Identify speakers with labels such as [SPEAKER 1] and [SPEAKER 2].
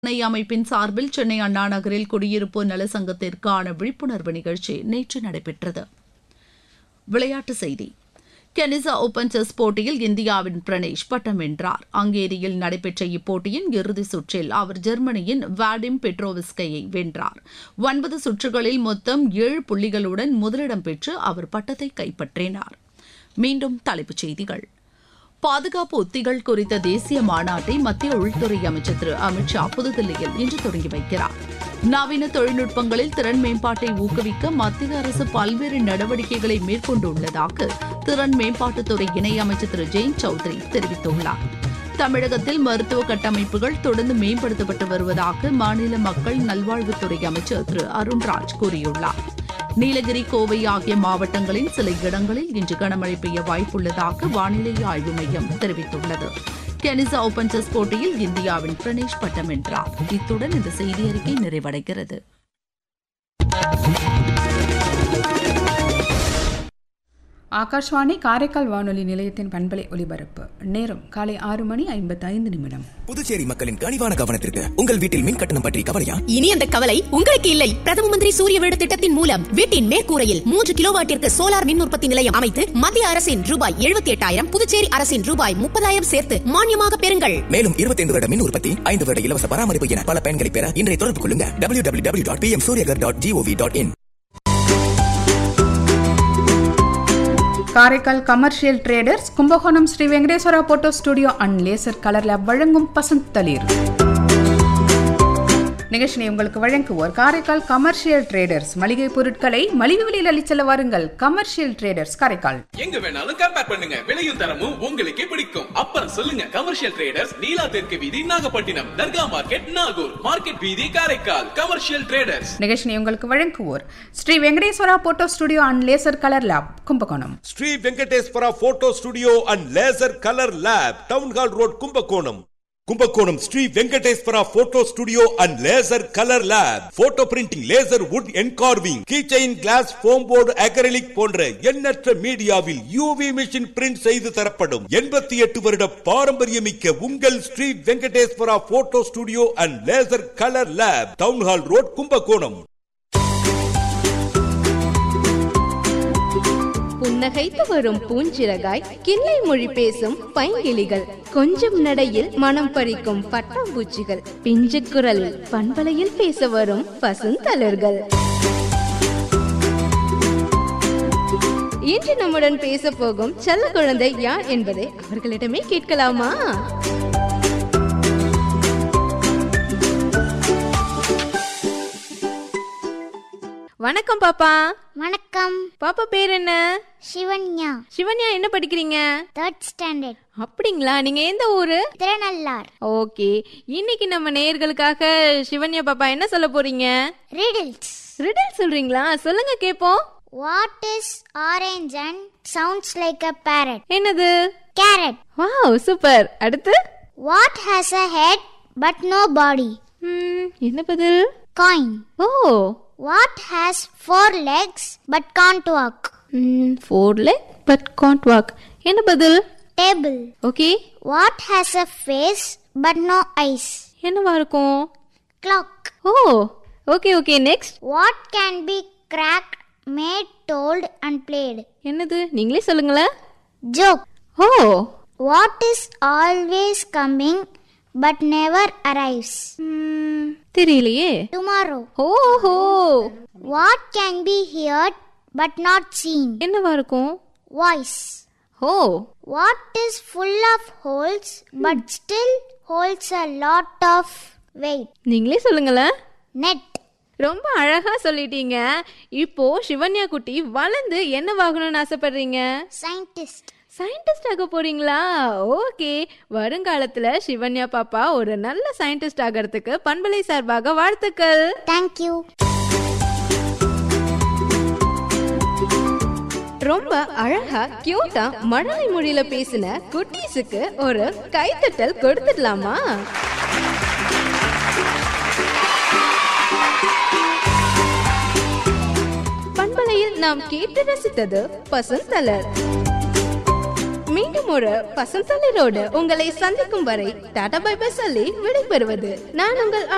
[SPEAKER 1] துணை அமைப்பின் சார்பில் சென்னை அண்ணா நகரில் குடியிருப்போர் நல சங்கத்திற்கான விழிப்புணர்வு நிகழ்ச்சி நேற்று நடைபெற்றது விளையாட்டுச் செய்தி கெனிசா ஓபன் செஸ் போட்டியில் இந்தியாவின் பிரணேஷ் பட்டம் வென்றார் ஹங்கேரியில் நடைபெற்ற இப்போட்டியின் இறுதிச் சுற்றில் அவர் ஜெர்மனியின் வாடிம் பெட்ரோவிஸ்கையை வென்றார் ஒன்பது சுற்றுகளில் மொத்தம் ஏழு புள்ளிகளுடன் முதலிடம் பெற்று அவர் பட்டத்தை கைப்பற்றினார் மீண்டும் தலைப்புச் செய்திகள் பாதுகாப்பு உத்திகள் குறித்த தேசிய மாநாட்டை மத்திய உள்துறை அமைச்சர் திரு அமித் ஷா புதுதில்லியில் இன்று தொடங்கி வைக்கிறார் நவீன தொழில்நுட்பங்களில் திறன் மேம்பாட்டை ஊக்குவிக்க மத்திய அரசு பல்வேறு நடவடிக்கைகளை மேற்கொண்டுள்ளதாக திறன் மேம்பாட்டுத்துறை இணையமைச்சர் திரு ஜெயந்த் சௌத்ரி தெரிவித்துள்ளார் தமிழகத்தில் மருத்துவ கட்டமைப்புகள் தொடர்ந்து மேம்படுத்தப்பட்டு வருவதாக மாநில மக்கள் நல்வாழ்வுத்துறை அமைச்சர் திரு அருண்ராஜ் கூறியுள்ளார் நீலகிரி கோவை ஆகிய மாவட்டங்களின் சில இடங்களில் இன்று கனமழை பெய்ய வாய்ப்புள்ளதாக வானிலை ஆய்வு மையம் தெரிவித்துள்ளது டென்னிஸ் ஓபன் செஸ் போட்டியில் இந்தியாவின் பிரணேஷ் பட்டம் வென்றார் இத்துடன் இந்த செய்தி அறிக்கை நிறைவடைகிறது
[SPEAKER 2] ஆகாஷ்வாணி காரைக்கால் வானொலி நிலையத்தின் பண்பலை ஒலிபரப்பு நேரம் காலை ஆறு மணி ஐம்பத்தைந்து நிமிடம்
[SPEAKER 3] புதுச்சேரி மக்களின் கனிவான கவனத்திற்கு உங்கள் வீட்டில் மின் கட்டணம் பற்றி கவலையா
[SPEAKER 4] இனி அந்த கவலை உங்களுக்கு இல்லை பிரதம மந்திரி சூரிய வீடு திட்டத்தின் மூலம் வீட்டின் மேற்கூரையில் மூன்று கிலோவாட்டிற்கு சோலார் மின் உற்பத்தி நிலையம் அமைத்து மத்திய அரசின் ரூபாய் எழுபத்தி எட்டாயிரம் புதுச்சேரி அரசின் ரூபாய் முப்பதாயிரம் சேர்த்து மானியமாக பெறுங்கள்
[SPEAKER 3] மேலும் இருபத்தி ஐந்து வருட மின் உற்பத்தி ஐந்து வருட இலவச பராமரிப்பு என பல பயன்களை பெற இன்றைய தொடர்பு கொள்ளுங்க W W W dot P M Suryaghar dot G O V dot in
[SPEAKER 2] Karaikal commercial traders Kumbakonam Shri Venkateswara photo studio and laser colour lab வழங்கும் பசந்த் தளிர் நிகழ்ச்சியை உங்களுக்கு வழங்குவோர் காரைக்கால் கமர்ஷியல் ட்ரேடர்ஸ் மளிகை பொருட்களை மலிவு விலையில் அளிச்சல வாருங்கள் கமர்ஷியல் ட்ரேடர்ஸ் காரைக்கால்
[SPEAKER 5] எங்க வேணாலும் கம்பேர் பண்ணுங்க விலையும் தரமும் உங்களுக்கே பிடிக்கும் அப்புறம் சொல்லுங்க கமர்ஷியல் ட்ரேடர்ஸ் நீலா தெற்கு வீதி நாகப்பட்டினம் தர்கா மார்க்கெட் நாகூர் மார்க்கெட் வீதி காரைக்கால் கமர்ஷியல் ட்ரேடர்ஸ்
[SPEAKER 2] நிகழ்ச்சியை உங்களுக்கு வழங்குவோர் Shri Venkateswara photo studio and laser colour lab Kumbakonam
[SPEAKER 6] Shri Venkateswara photo studio and laser colour lab town hall road Kumbakonam Kumbakonam Shri Venkateswara photo studio and laser colour lab photo printing laser wood engraving keychain glass foam board acrylic போன்ற எண்ணற்ற மீடியாவில் UV machine print செய்து தரப்படும் எண்பத்தி எட்டு வருட பாரம்பரியமிக்க உங்கள் Shri Venkateswara photo studio and laser colour lab town hall road Kumbakonam
[SPEAKER 7] புன்னகைத்து வரும் பூஞ்சிறகாய் கிள்ளை மொழி பேசும் பைங்கிளிகள் கொஞ்சம் நடையில் மனம் பறிக்கும் பட்டாம்பூச்சிகள் பிஞ்சு குரலில் பண்பலையில் பேச வரும் பசுந்தளர்கள் இன்று நம்முடன் பேச போகும் செல்ல குழந்தை யார் என்பதை அவர்களிடமே கேட்கலாமா வணக்கம் பாப்பா
[SPEAKER 8] வணக்கம்
[SPEAKER 7] பாப்பா பேர் என்ன
[SPEAKER 8] சிவன்யா
[SPEAKER 7] சிவன்யா என்ன படிக்கிறீங்க
[SPEAKER 8] தேர்ட் ஸ்டாண்டர்ட்
[SPEAKER 7] அப்படிங்களா நீங்க எந்த ஊரு
[SPEAKER 8] திருநள்ளார்
[SPEAKER 7] ஓகே இன்னைக்கு நம்ம நேயர்களுக்காக சிவன்யா பாப்பா என்ன சொல்ல போறீங்க
[SPEAKER 8] ரிடில்ஸ்
[SPEAKER 7] ரிடல் சொல்றீங்களா சொல்லுங்க கேப்போம்
[SPEAKER 8] what is orange and sounds like a parrot
[SPEAKER 7] என்னது
[SPEAKER 8] கேரட்
[SPEAKER 7] வாவ் சூப்பர் அடுத்து
[SPEAKER 8] what has a head but no body
[SPEAKER 7] ம், என்ன பதில்
[SPEAKER 8] coin
[SPEAKER 7] oh
[SPEAKER 8] what has four legs but can't walk
[SPEAKER 7] four leg but can't walk என்ன பதில்
[SPEAKER 8] table
[SPEAKER 7] okay
[SPEAKER 8] what has a face but no eyes
[SPEAKER 7] என்னவா இருக்கும்
[SPEAKER 8] clock
[SPEAKER 7] oh okay okay next
[SPEAKER 8] what can be cracked made told and played
[SPEAKER 7] என்னது நீங்களே சொல்லுங்களேன்
[SPEAKER 8] joke
[SPEAKER 7] oh
[SPEAKER 8] what is always coming but never arrives
[SPEAKER 7] ம், தெரியலையே
[SPEAKER 8] tomorrow
[SPEAKER 7] ஓஹோ
[SPEAKER 8] what can be heard but not seen
[SPEAKER 7] என்னவா இருக்கும்
[SPEAKER 8] voice
[SPEAKER 7] oh
[SPEAKER 8] what is full of holes but still holds a lot of weight
[SPEAKER 7] நீங்களே சொல்லுங்களேன்
[SPEAKER 8] net
[SPEAKER 7] ரொம்ப அழகா சொல்லிட்டீங்க இப்போ சிவன்யா குட்டி வளர்ந்து என்னவாகணும்னு ஆசைப்படுறீங்க
[SPEAKER 8] சயின்டிஸ்ட்
[SPEAKER 7] சயின்டிஸ்ட் ஆக போறீங்களா ஓகே வருங்காலத்துல சிவன்யா பாப்பா ஒரு நல்ல சயின்டிஸ்ட் ஆகிறதுக்கு பண்பலை சார்பாக வாழ்த்துக்கள்
[SPEAKER 8] தேங்க்யூ
[SPEAKER 7] ரொம்ப அழகா கியூட்டா மழலை மொழியில பேசின குட்டீஸுக்கு ஒரு கைத்தட்டல் கொடுத்துடலாமா பண்பலையில் நாம் கேட்டு ரசித்தது பசுந்தலர் மீண்டும் ஒரு பசுந்தளிரோடு உங்களை சந்திக்கும் வரை டாடா பை பை சொல்லி விடைபெறுவது நான் உங்கள்